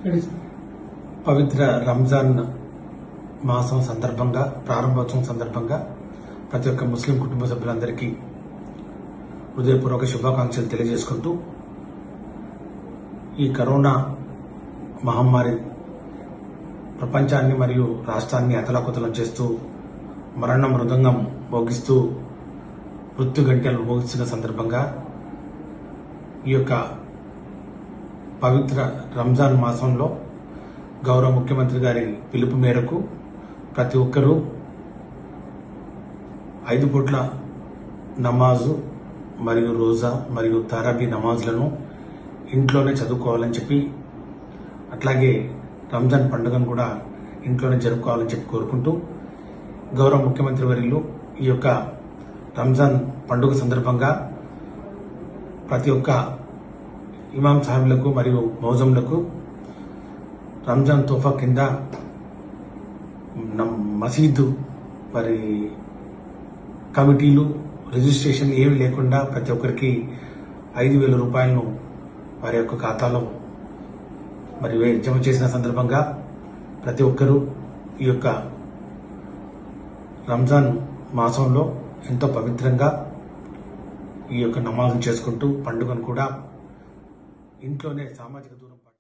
పవిత్ర రంజాన్ మాసం సందర్భంగా ప్రారంభోత్సవం సందర్భంగా ప్రతి ఒక్క ముస్లిం కుటుంబ సభ్యులందరికీ హృదయపూర్వక శుభాకాంక్షలు తెలియజేసుకుంటూ ఈ కరోనా మహమ్మారి ప్రపంచాన్ని మరియు రాష్ట్రాన్ని అతలాకుతలం చేస్తూ మరణ మృదంగం మోగిస్తూ మృత్యు గంటలు మోగిస్తున్న సందర్భంగా ఈ యొక్క పవిత్ర రంజాన్ మాసంలో గౌరవ ముఖ్యమంత్రి గారి పిలుపు మేరకు ప్రతి ఒక్కరూ ఐదు పూట్ల నమాజు మరియు రోజా మరియు తారాబీ నమాజులను ఇంట్లోనే చదువుకోవాలని చెప్పి అట్లాగే రంజాన్ పండుగను కూడా ఇంట్లోనే జరుపుకోవాలని చెప్పి కోరుకుంటూ గౌరవ ముఖ్యమంత్రి వర్యులు ఈ యొక్క రంజాన్ పండుగ సందర్భంగా ప్రతి ఒక్క ఇమాం సాహిబ్లకు మరియు మౌజంలకు రంజాన్ తోఫా కింద నం- మసీదు మరి కమిటీలు రిజిస్ట్రేషన్ ఏమి లేకుండా ప్రతి ఒక్కరికి ఐదు వేల రూపాయలను వారి యొక్క ఖాతాలో మరి వే- జమ చేసిన సందర్భంగా ప్రతి ఒక్కరూ ఈ యొక్క రంజాన్ మాసంలో ఎంతో పవిత్రంగా ఈ యొక్క నమాజం చేసుకుంటూ పండుగను కూడా ఇంట్లోనే సామాజిక దూరం పాటిస్తూ